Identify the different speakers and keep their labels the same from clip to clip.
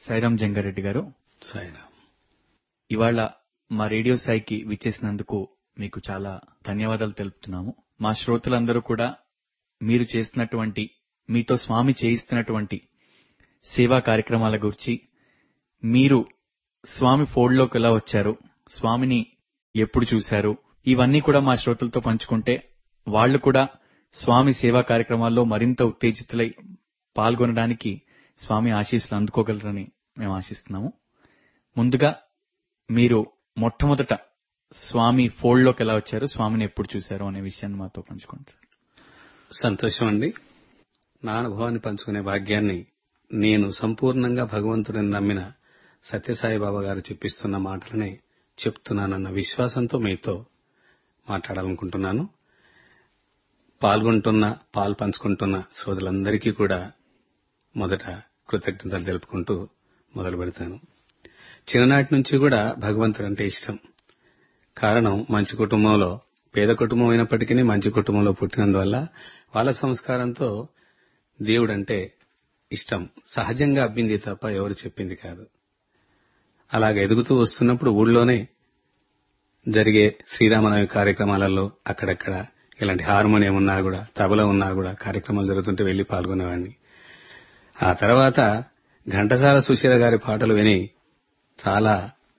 Speaker 1: సాయిరాం జంగారెడ్డి గారు
Speaker 2: సాయిరామ్
Speaker 1: ఇవాళ మా రేడియో సాయికి విచ్చేసినందుకు మీకు చాలా ధన్యవాదాలు తెలుపుతున్నాము మా శ్రోతలందరూ కూడా మీరు చేస్తున్నటువంటి మీతో స్వామి చేయిస్తున్నటువంటి సేవా కార్యక్రమాల గురించి మీరు స్వామి ఫోల్డ్లోకి ఎలా వచ్చారు స్వామిని ఎప్పుడు చూశారు ఇవన్నీ కూడా మా శ్రోతలతో పంచుకుంటే వాళ్ళు కూడా స్వామి సేవా కార్యక్రమాల్లో మరింత ఉత్తేజితులై పాల్గొనడానికి స్వామి ఆశీస్సులు అందుకోగలరని మేము ఆశిస్తున్నాము ముందుగా మీరు మొట్టమొదట స్వామి ఫోల్డ్లోకి ఎలా వచ్చారు స్వామిని ఎప్పుడు చూశారు అనే విషయాన్ని మాతో పంచుకోండి సార్
Speaker 2: సంతోషం అండి నా అనుభవాన్ని పంచుకునే భాగ్యాన్ని నేను సంపూర్ణంగా భగవంతుడిని నమ్మిన సత్యసాయి బాబా గారు చెప్పిస్తున్న మాటలనే చెప్తున్నానన్న విశ్వాసంతో మీతో మాట్లాడాలనుకుంటున్నాను పాల్గొంటున్న పాలు పంచుకుంటున్న సోదరులందరికీ కూడా మొదట కృతజ్ఞతలు తెలుపుకుంటూ మొదలు పెడతాను చిన్ననాటి నుంచి కూడా భగవంతుడు అంటే ఇష్టం కారణం మంచి కుటుంబంలో పేద కుటుంబం అయినప్పటికీ మంచి కుటుంబంలో పుట్టినందువల్ల వాళ్ళ సంస్కారంతో దేవుడంటే ఇష్టం సహజంగా అబ్బింది తప్ప ఎవరు చెప్పింది కాదు అలాగ ఎదుగుతూ వస్తున్నప్పుడు ఊళ్ళోనే జరిగే శ్రీరామనవమి కార్యక్రమాలలో అక్కడక్కడ ఇలాంటి హార్మోనియం ఉన్నా కూడా తబల ఉన్నా కూడా కార్యక్రమాలు జరుగుతుంటే వెళ్లి పాల్గొనేవాడిని ఆ తర్వాత ఘంటసాల సుశీల గారి పాటలు విని చాలా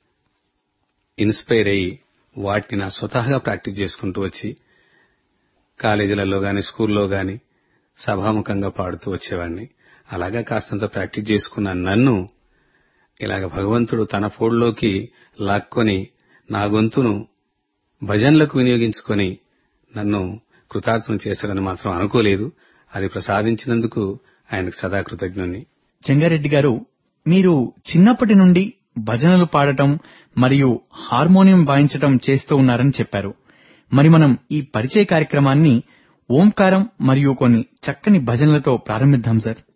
Speaker 2: ఇన్స్పైర్ అయ్యి వాటిని నా స్వతహాగా ప్రాక్టీస్ చేసుకుంటూ వచ్చి కాలేజీలలో గాని స్కూల్లో గాని సభాముఖంగా పాడుతూ వచ్చేవాడిని అలాగా కాస్తంత ప్రాక్టీస్ చేసుకున్న నన్ను ఇలాగ భగవంతుడు తన ఫోడ్లోకి లాక్కొని నా గొంతును భజనలకు వినియోగించుకొని నన్ను కృతార్థం చేశారని మాత్రం అనుకోలేదు అది ప్రసాదించినందుకు ఆయనకు సదా కృతజ్ఞుణ్ణి
Speaker 1: చెంగారెడ్డి గారు మీరు చిన్నప్పటి నుండి భజనలు పాడటం మరియు హార్మోనియం వాయించటం చేస్తూ ఉన్నారని చెప్పారు మరి మనం ఈ పరిచయ కార్యక్రమాన్ని ఓంకారం మరియు కొన్ని చక్కని భజనలతో ప్రారంభిద్దాం సార్